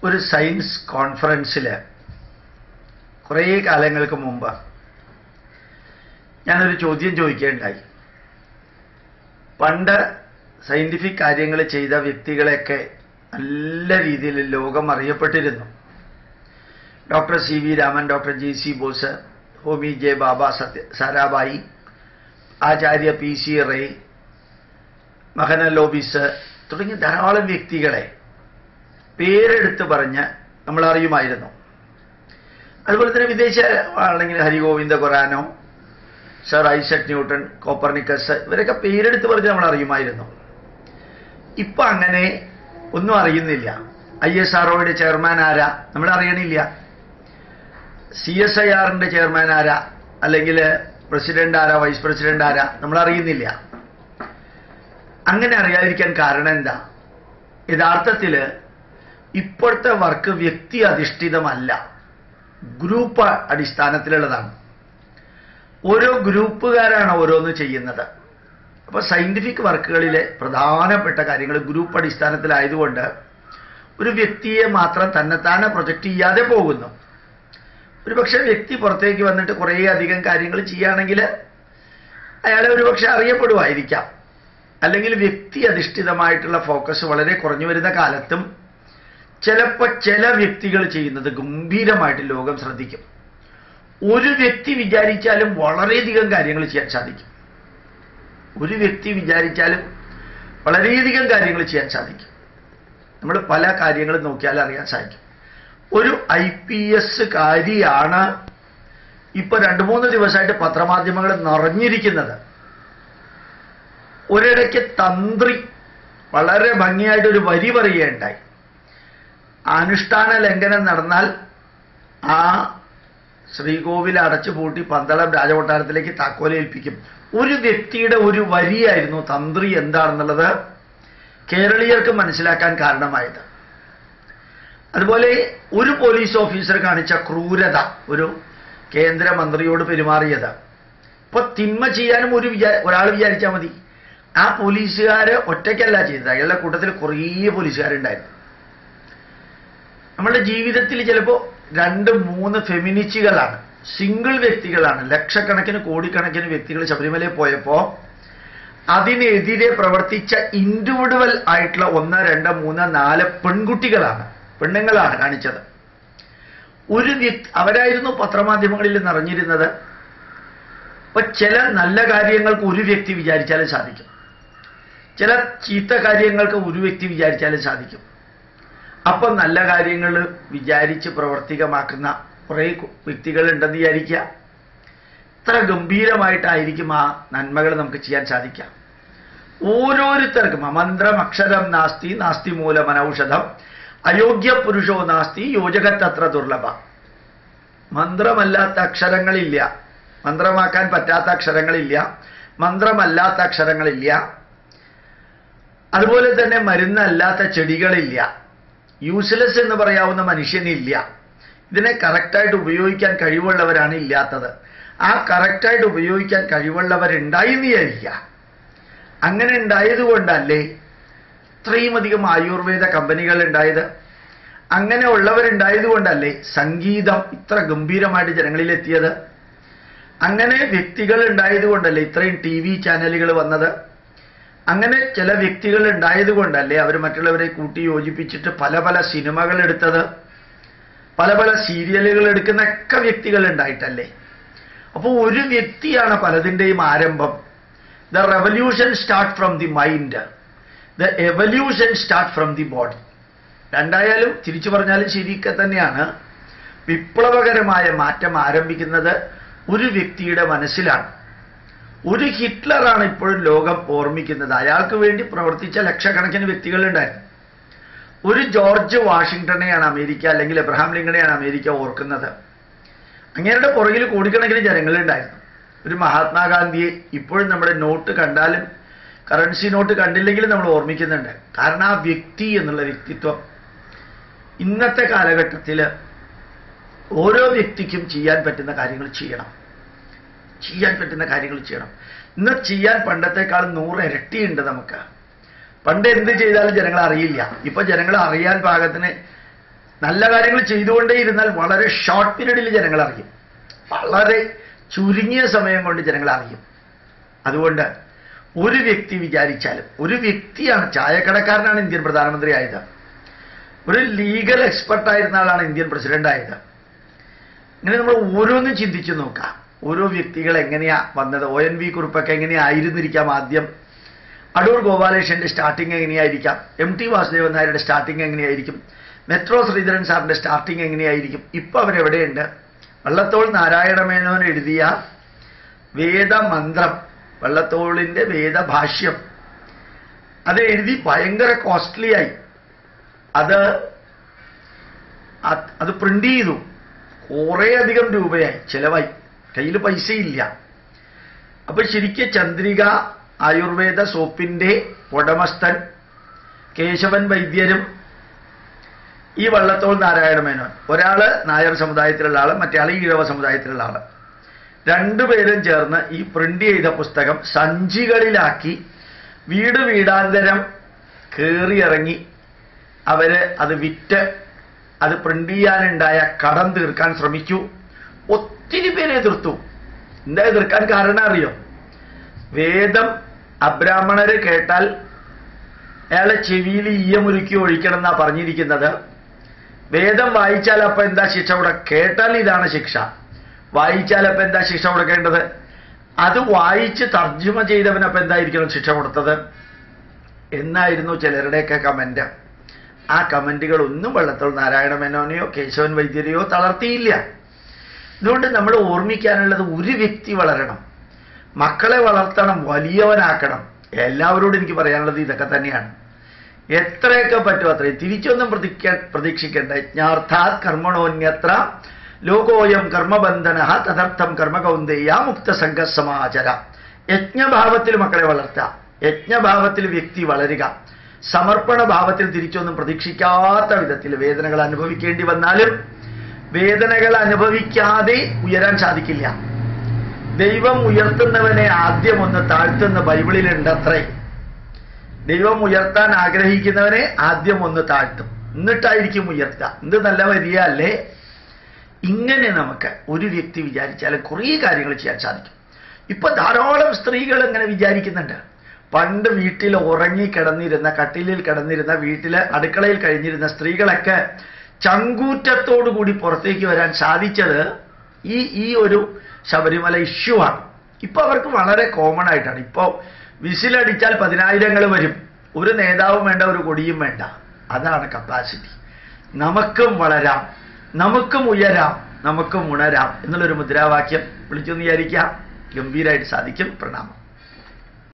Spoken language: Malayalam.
ഒരു സയൻസ് കോൺഫറൻസിൽ കുറേ കാലങ്ങൾക്ക് മുമ്പ് ഞാനൊരു ചോദ്യം ചോദിക്കുകയുണ്ടായി പണ്ട് സയന്റിഫിക് കാര്യങ്ങൾ ചെയ്ത വ്യക്തികളെയൊക്കെ നല്ല രീതിയിൽ ലോകം അറിയപ്പെട്ടിരുന്നു doctor C V Raman doctor J C Bose Homi J Bhabha Satya Sarabhai Acharya P C Ray Mahalanobis തുടങ്ങിയ ധാരാളം വ്യക്തികളെ പേരെടുത്ത് പറഞ്ഞ് നമ്മൾ അറിയുമായിരുന്നു അതുപോലെ തന്നെ വിദേശ ആണെങ്കിൽ ഹരിഗോവിന്ദ ഖുറാനോ സർ ഐസക് ന്യൂട്ടൺ കോപ്പർണിക്കസ് ഇവരൊക്കെ പേരെടുത്ത് പറഞ്ഞ് നമ്മൾ അറിയുമായിരുന്നു ഇപ്പൊ അങ്ങനെ ഒന്നും അറിയുന്നില്ല ഐ എസ് ആർഒയുടെ ചെയർമാൻ ആരാ നമ്മൾ അറിയണില്ല സി എസ് ഐ ആറിന്റെ ചെയർമാൻ ആരാ അല്ലെങ്കിൽ പ്രസിഡന്റ് ആരാ വൈസ് പ്രസിഡന്റ് ആരാ നമ്മൾ അറിയുന്നില്ല അങ്ങനെ അറിയാതിരിക്കാൻ കാരണം എന്താ യഥാർത്ഥത്തിൽ ഇപ്പോഴത്തെ വർക്ക് വ്യക്തി അധിഷ്ഠിതമല്ല ഗ്രൂപ്പ് അടിസ്ഥാനത്തിലുള്ളതാണ് ഓരോ ഗ്രൂപ്പുകാരാണ് ഓരോന്ന് ചെയ്യുന്നത് അപ്പോൾ സയന്റിഫിക് വർക്കുകളിലെ പ്രധാനപ്പെട്ട കാര്യങ്ങൾ ഗ്രൂപ്പ് അടിസ്ഥാനത്തിലായതുകൊണ്ട് ഒരു വ്യക്തിയെ മാത്രം തന്നെത്താനെ പ്രൊജക്റ്റ് ചെയ്യാതെ പോകുന്നു ഒരു പക്ഷേ വ്യക്തി പുറത്തേക്ക് വന്നിട്ട് കുറേ അധികം കാര്യങ്ങൾ ചെയ്യുകയാണെങ്കിൽ അയാളെ ഒരു പക്ഷെ അറിയപ്പെടുമായിരിക്കാം അല്ലെങ്കിൽ വ്യക്തി അധിഷ്ഠിതമായിട്ടുള്ള ഫോക്കസ് വളരെ കുറഞ്ഞു വരുന്ന കാലത്തും ചിലപ്പോൾ ചില വ്യക്തികൾ ചെയ്യുന്നത് ഗംഭീരമായിട്ട് ലോകം ശ്രദ്ധിക്കും ഒരു വ്യക്തി വിചാരിച്ചാലും വളരെയധികം കാര്യങ്ങൾ ചെയ്യാൻ സാധിക്കും ഒരു വ്യക്തി വിചാരിച്ചാലും വളരെയധികം കാര്യങ്ങൾ ചെയ്യാൻ സാധിക്കും നമ്മൾ പല കാര്യങ്ങളും നോക്കിയാൽ അറിയാൻ സാധിക്കും ഒരു ഐ പി എസ് കാരിയാണ് ഇപ്പൊ രണ്ടു മൂന്ന് ദിവസമായിട്ട് പത്രമാധ്യമങ്ങൾ നിറഞ്ഞിരിക്കുന്നത് ഒരിടയ്ക്ക് തന്ത്രി വളരെ ഭംഗിയായിട്ട് ഒരു വരി പറയുകയുണ്ടായി അനുഷ്ഠാന ലംഘനം നടന്നാൽ ആ ശ്രീകോവിൽ അടച്ചു പൂട്ടി പന്തളം രാജകൊട്ടാരത്തിലേക്ക് താക്കോലേൽപ്പിക്കും ഒരു വ്യക്തിയുടെ ഒരു വരിയായിരുന്നു തന്ത്രി എന്താണെന്നുള്ളത് കേരളീയർക്ക് മനസ്സിലാക്കാൻ കാരണമായത് അതുപോലെ ഒരു പോലീസ് ഓഫീസർ കാണിച്ച ക്രൂരത ഒരു കേന്ദ്രമന്ത്രിയോട് പെരുമാറിയത് ഇപ്പൊ തിന്മ ചെയ്യാനും ഒരു വിചാ ഒരാൾ വിചാരിച്ചാൽ മതി ആ പോലീസുകാര് ഒറ്റയ്ക്കല്ല ചെയ്തത് അയാളുടെ കൂട്ടത്തിൽ കുറേ പോലീസുകാരുണ്ടായിരുന്നു നമ്മളുടെ ജീവിതത്തിൽ ചിലപ്പോൾ രണ്ട് മൂന്ന് ഫെമിനിസ്റ്റുകളാണ് സിംഗിൾ വ്യക്തികളാണ് ലക്ഷക്കണക്കിന് കോടിക്കണക്കിന് വ്യക്തികൾ ശബരിമലയിൽ പോയപ്പോൾ അതിനെതിരെ പ്രവർത്തിച്ച ഇൻഡിവിഡുവൽ ആയിട്ടുള്ള ഒന്ന് രണ്ട് മൂന്ന് നാല് പെൺകുട്ടികളാണ് പെണ്ണുങ്ങളാണ് കാണിച്ചത് ഒരു വ്യക്തി അവരായിരുന്നു പത്രമാധ്യമങ്ങളിൽ നിറഞ്ഞിരുന്നത് അപ്പൊ ചില നല്ല കാര്യങ്ങൾക്ക് ഒരു വ്യക്തി വിചാരിച്ചാലും സാധിക്കും ചില ചീത്ത കാര്യങ്ങൾക്ക് ഒരു വ്യക്തി വിചാരിച്ചാലും സാധിക്കും അപ്പൊ നല്ല കാര്യങ്ങൾ വിചാരിച്ച് പ്രവർത്തികമാക്കുന്ന കുറേ വ്യക്തികളുണ്ടെന്ന് വിചാരിക്കുക ഇത്ര ഗംഭീരമായിട്ടായിരിക്കും ആ നന്മകൾ നമുക്ക് ചെയ്യാൻ സാധിക്കാം ഓരോരുത്തർക്കും അമന്ത്രം അക്ഷരം നാസ്തി നാസ്തി മൂലം അനൌഷധം അയോഗ്യ പുരുഷോ നാസ്തി യോജകത്തത്ര ദുർലഭ മന്ത്രമല്ലാത്ത അക്ഷരങ്ങളില്ല മന്ത്രമാക്കാൻ പറ്റാത്ത അക്ഷരങ്ങളില്ല മന്ത്രമല്ലാത്ത അക്ഷരങ്ങളില്ല അതുപോലെ തന്നെ മരുന്നല്ലാത്ത ചെടികളില്ല യൂസ്ലെസ് എന്ന് പറയാവുന്ന മനുഷ്യനില്ല ഇതിനെ കറക്റ്റായിട്ട് ഉപയോഗിക്കാൻ കഴിവുള്ളവരാണ് ഇല്ലാത്തത് ആ കറക്റ്റായിട്ട് ഉപയോഗിക്കാൻ കഴിവുള്ളവരുണ്ടായി എന്ന് വിചാരിക്കുക അങ്ങനെ ഉണ്ടായതുകൊണ്ടല്ലേ ഇത്രയും അധികം ആയുർവേദ കമ്പനികൾ ഉണ്ടായത് അങ്ങനെ ഉള്ളവരുണ്ടായതുകൊണ്ടല്ലേ സംഗീതം ഇത്ര ഗംഭീരമായിട്ട് ജനങ്ങളിലെത്തിയത് അങ്ങനെ വ്യക്തികൾ ഉണ്ടായതുകൊണ്ടല്ലേ ഇത്രയും ടി വി ചാനലുകൾ വന്നത് അങ്ങനെ ചില വ്യക്തികൾ ഉണ്ടായതുകൊണ്ടല്ലേ അവർ മറ്റുള്ളവരെ കൂട്ടി യോജിപ്പിച്ചിട്ട് പല പല സിനിമകൾ എടുത്തത് പല പല സീരിയലുകൾ എടുക്കുന്ന ഒക്കെ വ്യക്തികൾ ഉണ്ടായിട്ടല്ലേ അപ്പോൾ ഒരു വ്യക്തിയാണ് പലതിൻ്റെയും ആരംഭം the revolution start from the mind the evolution start from the body രണ്ടായാലും തിരിച്ചു പറഞ്ഞാലും ശരിയൊക്കെ തന്നെയാണ് വിപ്ലവകരമായ മാറ്റം ആരംഭിക്കുന്നത് ഒരു വ്യക്തിയുടെ മനസ്സിലാണ് ഒരു ഹിറ്റ്ലറാണ് ഇപ്പോഴും ലോകം ഓർമ്മിക്കുന്നത് അയാൾക്ക് വേണ്ടി പ്രവർത്തിച്ച ലക്ഷക്കണക്കിന് വ്യക്തികളുണ്ടായിരുന്നു ഒരു ജോർജ് വാഷിങ്ടണെയാണ് അമേരിക്ക അല്ലെങ്കിൽ എബ്രഹാം ലിങ്കണെയാണ് അമേരിക്ക ഓർക്കുന്നത് അങ്ങേരുടെ പുറകിൽ കോടിക്കണക്കിന് ജനങ്ങളുണ്ടായിരുന്നു ഒരു മഹാത്മാഗാന്ധിയെ ഇപ്പോഴും നമ്മുടെ നോട്ട് കണ്ടാലും കറൻസി നോട്ട് കണ്ടില്ലെങ്കിലും നമ്മൾ ഓർമ്മിക്കുന്നുണ്ട് കാരണം ആ വ്യക്തി എന്നുള്ള വ്യക്തിത്വം ഇന്നത്തെ കാലഘട്ടത്തിൽ ഓരോ വ്യക്തിക്കും ചെയ്യാൻ പറ്റുന്ന കാര്യങ്ങൾ ചെയ്യണം ചെയ്യാൻ പറ്റുന്ന കാര്യങ്ങൾ ചെയ്യണം ഇന്ന് ചെയ്യാൻ പണ്ടത്തെക്കാൾ നൂറ് ഇരട്ടിയുണ്ട് നമുക്ക് പണ്ട് എന്ത് ചെയ്താലും ജനങ്ങൾ അറിയില്ല ഇപ്പൊ ജനങ്ങൾ അറിയാൻ പാകത്തിന് നല്ല കാര്യങ്ങൾ ചെയ്തുകൊണ്ടേയിരുന്നാൽ വളരെ ഷോർട്ട് പീരീഡിൽ ജനങ്ങൾ അറിയും വളരെ ചുരുങ്ങിയ സമയം കൊണ്ട് ജനങ്ങൾ അറിയും അതുകൊണ്ട് ഒരു വ്യക്തി വിചാരിച്ചാലും ഒരു വ്യക്തിയാണ് ചായക്കടക്കാരനാണ് ഇന്ത്യൻ പ്രധാനമന്ത്രി ആയത് ഒരു ലീഗൽ എക്സ്പെർട്ടായിരുന്ന ആളാണ് ഇന്ത്യൻ പ്രസിഡന്റ് ആയത് ഇങ്ങനെ നമ്മൾ ഓരോന്നും ചിന്തിച്ചു നോക്കാം ഓരോ വ്യക്തികൾ എങ്ങനെയാ വന്നത് ഒ എൻ വി കുറിപ്പൊക്കെ എങ്ങനെയാ ആയിരുന്നിരിക്കാം ആദ്യം അടൂർ ഗോപാലകൃഷ്ണന്റെ സ്റ്റാർട്ടിങ് എങ്ങനെയായിരിക്കാം എം ടി വാസുദേവൻ നായരുടെ സ്റ്റാർട്ടിങ് എങ്ങനെയായിരിക്കും മെട്രോ ശ്രീധരൻ സാറിന്റെ സ്റ്റാർട്ടിങ് എങ്ങനെയായിരിക്കും ഇപ്പൊ അവരെവിടെയുണ്ട് വള്ളത്തോൾ നാരായണ മേനോൻ എഴുതിയ വേദമന്ത്രം വള്ളത്തോളിന്റെ വേദഭാഷ്യം അത് എഴുതി ഭയങ്കര കോസ്റ്റ്ലി ആയി അത് അത് അത് പ്രിന്റ് ചെയ്തു കുറേ അധികം രൂപയായി ചിലവായി കയ്യിൽ പൈസയില്ല അപ്പൊ ശരിക്കും ചന്ദ്രിക ആയുർവേദ സോപ്പിന്റെ ഉടമസ്ഥൻ കേശവൻ വൈദ്യരും ഈ വള്ളത്തോൾ നാരായണ മേനോൻ ഒരാള് നായർ സമുദായത്തിലുള്ള ആള് മറ്റേ ആള് ഈഴവ സമുദായത്തിലുള്ള ആള് രണ്ടുപേരും ചേർന്ന് ഈ പ്രിന്റ് ചെയ്ത പുസ്തകം സഞ്ചികളിലാക്കി വീട് വീടാന്തരം കയറിയിറങ്ങി അവര് അത് വിറ്റ് അത് പ്രിന്റ് ചെയ്യാനുണ്ടായ കടം തീർക്കാൻ ശ്രമിച്ചു ഒത്തിരി പേരെ എതിർത്തു എന്താ എതിർക്കാൻ കാരണം അറിയോ വേദം അബ്രാഹ്മണര് കേട്ടാൽ അയാളെ ചെവിയിൽ ഈയമുരുക്കി ഒഴിക്കണം എന്നാ പറഞ്ഞിരിക്കുന്നത് വേദം വായിച്ചാൽ അപ്പൊ എന്താ ശിക്ഷ ഇവിടെ കേട്ടാൽ ഇതാണ് ശിക്ഷ വായിച്ചാൽ അപ്പൊ എന്താ ശിക്ഷ കൊടുക്കേണ്ടത് അത് വായിച്ച് തർജ്ജമ ചെയ്തവൻ അപ്പൊ എന്തായിരിക്കണം ശിക്ഷ കൊടുത്തത് എന്നായിരുന്നു ചിലരുടെയൊക്കെ കമന്റ് ആ കമന്റുകൾ ഒന്നും വെള്ളത്തോൾ നാരായണ മേനോനെയോ കേശവൻ വൈദ്യരെയോ തളർത്തിയില്ല അതുകൊണ്ട് നമ്മൾ ഓർമ്മിക്കാനുള്ളത് ഒരു വ്യക്തി വളരണം മക്കളെ വളർത്തണം വലിയവനാക്കണം എല്ലാവരോടും എനിക്ക് പറയാനുള്ളത് ഇതൊക്കെ തന്നെയാണ് എത്രയൊക്കെ പറ്റും അത്രയും തിരിച്ചൊന്നും പ്രതീക്ക പ്രതീക്ഷിക്കേണ്ട യജ്ഞാർത്ഥാത് കർമ്മണോന്യത്ര ലോകോയം കർമ്മബന്ധന തദർത്ഥം കർമ്മകൗന്ദേയ മുക്തസംഘ സമാചര യജ്ഞഭാവത്തിൽ മക്കളെ വളർത്തുക യജ്ഞഭാവത്തിൽ വ്യക്തി വളരുക സമർപ്പണ ഭാവത്തിൽ തിരിച്ചൊന്നും പ്രതീക്ഷിക്കാത്ത വിധത്തിൽ വേദനകൾ അനുഭവിക്കേണ്ടി വന്നാലും വേദനകൾ അനുഭവിക്കാതെ ഉയരാൻ സാധിക്കില്ല ദൈവം ഉയർത്തുന്നവനെ ആദ്യം ഒന്ന് താഴ്ത്തുന്ന ബൈബിളിലുണ്ടത്രേ ദൈവം ഉയർത്താൻ ആഗ്രഹിക്കുന്നവനെ ആദ്യം ഒന്ന് താഴ്ത്തും എന്നിട്ടായിരിക്കും ഉയർത്തുക എന്ത് നല്ല വരിക അല്ലേ ഇങ്ങനെ നമുക്ക് ഒരു വ്യക്തി വിചാരിച്ചാലും കുറേ കാര്യങ്ങൾ ചെയ്യാൻ സാധിക്കും ഇപ്പൊ ധാരാളം സ്ത്രീകൾ ഇങ്ങനെ വിചാരിക്കുന്നുണ്ട് പണ്ട് വീട്ടിൽ ഉറങ്ങി കിടന്നിരുന്ന കട്ടിലിൽ കിടന്നിരുന്ന വീട്ടിൽ അടുക്കളയിൽ കഴിഞ്ഞിരുന്ന സ്ത്രീകളൊക്കെ ചങ്കൂറ്റത്തോടു കൂടി പുറത്തേക്ക് വരാൻ സാധിച്ചത് ഈ ഈ ഒരു ശബരിമല ഇഷ്യൂ ആണ് ഇപ്പൊ അവർക്ക് വളരെ കോമൺ ആയിട്ടാണ് ഇപ്പോ വിസിലടിച്ചാൽ പതിനായിരങ്ങൾ വരും ഒരു നേതാവും വേണ്ട ഒരു കൊടിയും വേണ്ട അതാണ് കപ്പാസിറ്റി നമുക്കും വളരാം നമുക്കും ഉയരാം നമുക്കും ഉണരാം എന്നുള്ളൊരു മുദ്രാവാക്യം വിളിച്ചൊന്ന് വിചാരിക്കാം ഗംഭീരമായിട്ട് സാധിക്കും പ്രണാമം